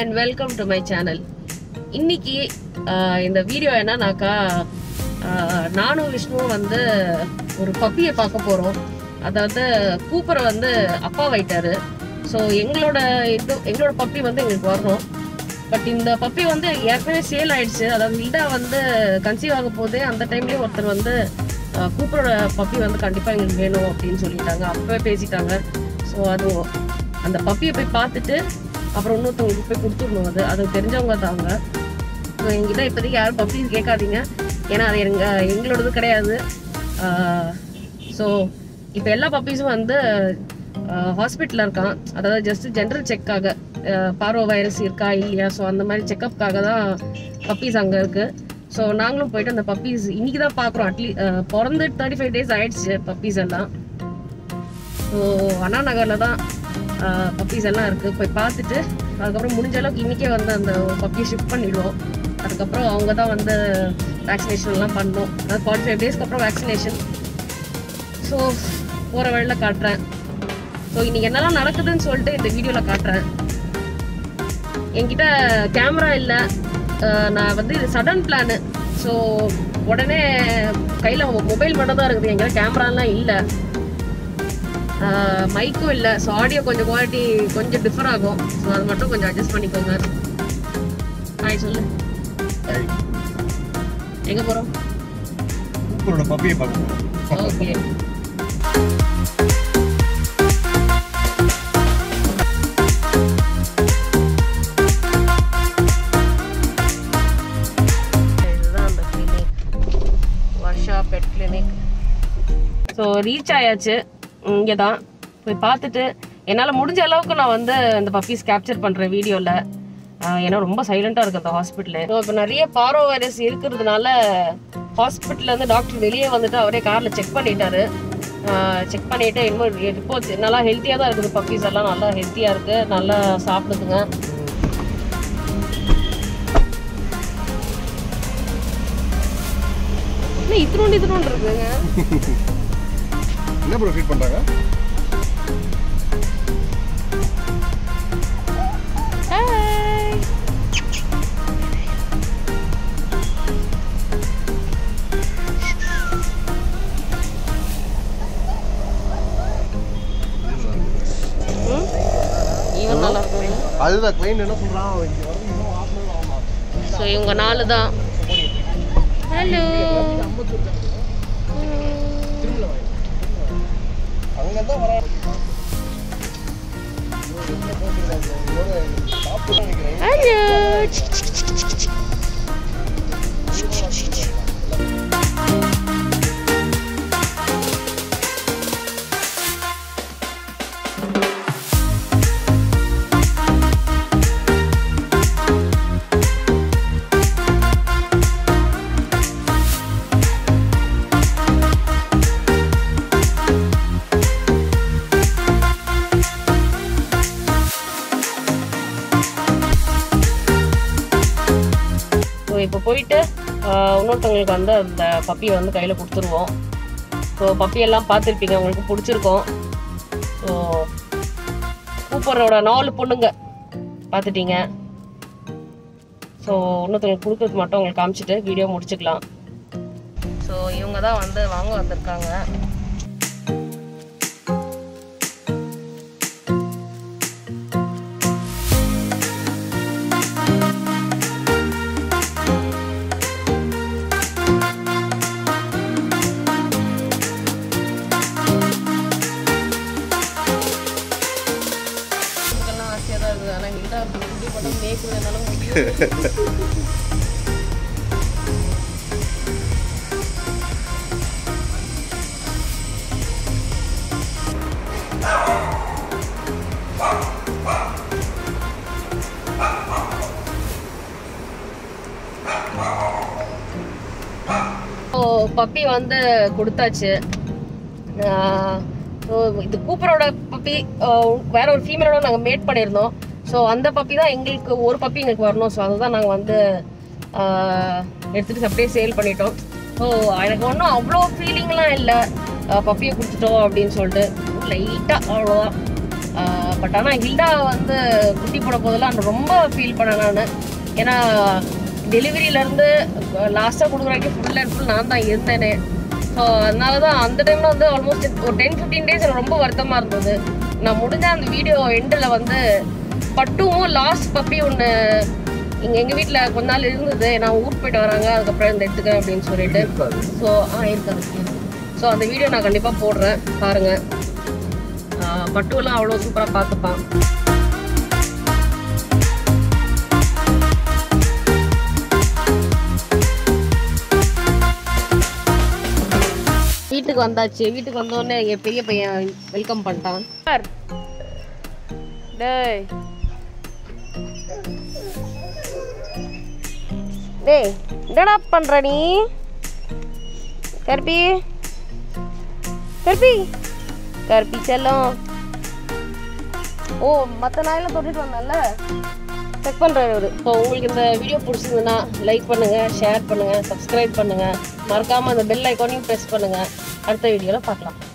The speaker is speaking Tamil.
And welcome to my channel இன்னைக்கு ஆஹ், இந்த வீடியோ என்னன்னாக்கா ஆஹ், நானும் விஷ்ணுவும் வந்து ஒரு பப்பியை பார்க்க போகிறோம் அதாவது கூப்பரை வந்து அப்பா வைட்டாரு ஸோ எங்களோட இது எங்களோட பப்பி வந்து எங்களுக்கு வரணும் பட் இந்த பப்பி வந்து ஏற்கனவே சேல் ஆயிடுச்சு அதாவது வில்டா வந்து கன்சீவ் ஆக போதே அந்த டைம்லயே ஒருத்தர் வந்து ஆஹ், கூப்பரோட பப்பி வந்து கண்டிப்பாக எங்களுக்கு வேணும் அப்படின்னு சொல்லிட்டாங்க அப்பவே பேசிட்டாங்க ஸோ அது அந்த பப்பியை போய் பார்த்துட்டு அப்புறம் இன்னொருத்தவங்களுக்கு போய் கொடுத்துடணும் அது அது தெரிஞ்சவங்க தான் அவங்க ஸோ எங்கிட்ட இப்போதைக்கு யாரும் பப்பீஸ் கேட்காதீங்க ஏன்னா அது எங்க எங்களோடது கிடையாது ஸோ இப்போ எல்லா பப்பீஸும் வந்து ஹாஸ்பிட்டலில் இருக்கான் அதாவது ஜஸ்ட் ஜென்ரல் செக்காக பார்வோ வைரஸ் இருக்கா இல்லையா ஸோ அந்த மாதிரி செக்கப்காக தான் பப்பீஸ் அங்கே இருக்கு ஸோ நாங்களும் போயிட்டு அந்த பப்பீஸ் இன்னைக்கு தான் பார்க்குறோம் அட்லீஸ்ட் பிறந்து தேர்ட்டி ஃபைவ் டேஸ் ஆயிடுச்சு பப்பீஸ் எல்லாம் ஸோ அண்ணா நகரில் தான் பப்பீஸ் எல்லாம் இருக்குது போய் பார்த்துட்டு அதுக்கப்புறம் முடிஞ்ச அளவுக்கு இன்றைக்கே வந்து அந்த பப்பியை ஷிஃப்ட் பண்ணிடுவோம் அதுக்கப்புறம் அவங்க தான் வந்து வேக்சினேஷன்லாம் பண்ணோம் அதாவது ஃபார்ட்டி ஃபைவ் டேஸ்க்கு அப்புறம் வேக்சினேஷன் ஸோ போகிற வழியில் காட்டுறேன் ஸோ இன்னைக்கு என்னெல்லாம் நடக்குதுன்னு சொல்லிட்டு இந்த வீடியோவில் காட்டுறேன் என்கிட்ட கேமரா இல்லை நான் வந்து இது சடன் பிளானு ஸோ உடனே கையில் மொபைல் மட்டும் தான் இருக்குது என்கிட்ட கேமராலாம் இல்லை மைக்கும் இல்லை ஸோ ஆடியோ கொஞ்சம் குவாலிட்டி கொஞ்சம் டிஃபர் ஆகும் ஸோ அது மட்டும் கொஞ்சம் அட்ஜஸ்ட் பண்ணிக்கோங்க ஹாய் சொல்லு ஹாய். எங்கே போகிறோம் கூப்பரோட பப்பியை பார்க்க போறோம். ஓகே இதுதான் அந்த clinic Varsha pet clinic so reach ஆயாச்சு இங்கே தான் போய் பார்த்துட்டு என்னால் முடிஞ்ச அளவுக்கு நான் வந்து இந்த பப்பீஸ் கேப்சர் பண்ணுறேன் வீடியோவில் ஏன்னா ரொம்ப சைலண்ட்டாக இருக்குது அந்த ஹாஸ்பிட்டலு ஸோ இப்போ நிறைய பாரோ வைரஸ் இருக்கிறதுனால ஹாஸ்பிட்டல்ல இருந்து டாக்டர் வெளியே வந்துட்டு அவரே காரில் செக் பண்ணிட்டாரு செக் பண்ணிட்டு இன்னும் ரிப்போர்ட்ஸ் நல்லா ஹெல்த்தியாக தான் இருக்குது பப்பீஸ் எல்லாம் நல்லா ஹெல்த்தியாக இருக்குது நல்லா சாப்பிடுதுங்க என்ன இத்தினோண்டு இத்தினோண்டு இருக்குங்க என்ன ப்ரோ ஃபீட் பண்றாங்க Hi. ம்? இவன் நல்லா இருக்காங்க அதுதான் கிளைண்ட் என்ன சொல்றான் அவன் இங்க வந்து இன்னும் half an hour ஆகுமா? ஸோ இவங்க நாலு தான் ஹலோ அங்கதான் வரான். இவன் என்ன பேசுறாங்க? இவனோட சாப்பிட்டு நினைக்கிறேன். ஹலோ ஸோ இப்போ போயிட்டு ஆஹ், இன்னொருத்தவங்களுக்கு வந்து அந்த பப்பியை வந்து கையில் கொடுத்துருவோம் ஸோ பப்பியெல்லாம் பார்த்துருப்பீங்க உங்களுக்கு பிடிச்சிருக்கும் ஸோ கூப்பரோட நாலு பொண்ணுங்க பார்த்துட்டீங்க ஸோ இன்னொருத்தவங்களுக்கு கொடுக்கறது மட்டும் உங்களுக்கு காமிச்சிட்டு வீடியோ முடிச்சுக்கலாம் ஸோ இவங்க தான் வந்து வாங்க வந்திருக்காங்க இதுக்கெல்லாம் ஆசையாக தான் இருக்குது ஆனால் எங்கள்கிட்ட அப்படி இப்படி பண்ண மேய்க்கிறதுனால முடியும் பப்பி வந்து கொடுத்தாச்சு ஸோ இது கூப்பரோட பப்பி வேற ஒரு ஃபீமேலோட நாங்கள் மேட் பண்ணியிருந்தோம் ஸோ அந்த பப்பி தான் எங்களுக்கு ஒரு பப்பி எங்களுக்கு வரணும் ஸோ அதை தான் நாங்கள் வந்து ஆஹ், எடுத்துட்டு அப்படியே சேல் பண்ணிட்டோம் ஸோ எனக்கு ஒன்றும் அவ்வளோ ஃபீலிங்லாம் இல்லை பப்பியை கொடுத்துட்டோம் அப்படின்னு சொல்லிட்டு லைட்டாக அவ்வளோதான் பட் ஆனால் ஹில்டா வந்து குட்டி போட போதெல்லாம் நான் ரொம்ப ஃபீல் பண்ணேன் நான் ஏன்னா டெலிவரியிலேருந்து லாஸ்ட்டாக கொடுக்குற வரைக்கும் ஃபுல் அண்ட் ஃபுல் நான் தான் இருந்தேனே ஸோ அதனால தான் அந்த டைமில் வந்து ஆல்மோஸ்ட் ஒரு டென் ஃபிஃப்டீன் டேஸ் எனக்கு ரொம்ப வருத்தமாக இருந்தது நான் முடிஞ்ச அந்த வீடியோ எண்டில் வந்து பட்டுவும் லாஸ்ட் பப்பி ஒன்று இங்கே எங்கள் வீட்டில் கொஞ்ச நாள் இருந்தது நான் ஊருக்கு போயிட்டு வராங்க அதுக்கப்புறம் இந்த எடுத்துக்க அப்படின்னு சொல்லிட்டு ஸோ ஆ இருக்காது ஸோ அந்த வீடியோ நான் கண்டிப்பாக போடுறேன் பாருங்கள் பட்டுவெல்லாம் அவ்வளோ சூப்பராக பார்த்துப்பான் வீட்டுக்கு வந்தாச்சு வீட்டுக்கு வந்தோடனே என் பெரிய பையன் வெல்கம் பண்ணிட்டான் சார் டேய் டேய் என்னடா பண்ற நீ கருப்பி கருப்பி கருப்பி செல்லம் ஓ மற்ற நாயெல்லாம் தொட்டுட்டு வந்தால செக் பண்ணுறாரு இவர் ஸோ உங்களுக்கு இந்த வீடியோ பிடிச்சிருந்ததுன்னா லைக் பண்ணுங்கள் ஷேர் பண்ணுங்கள் சப்ஸ்கிரைப் பண்ணுங்கள் மறக்காமல் அந்த பெல் ஐக்கானையும் ப்ரெஸ் பண்ணுங்கள் அடுத்த வீடியோவில் பார்க்கலாம்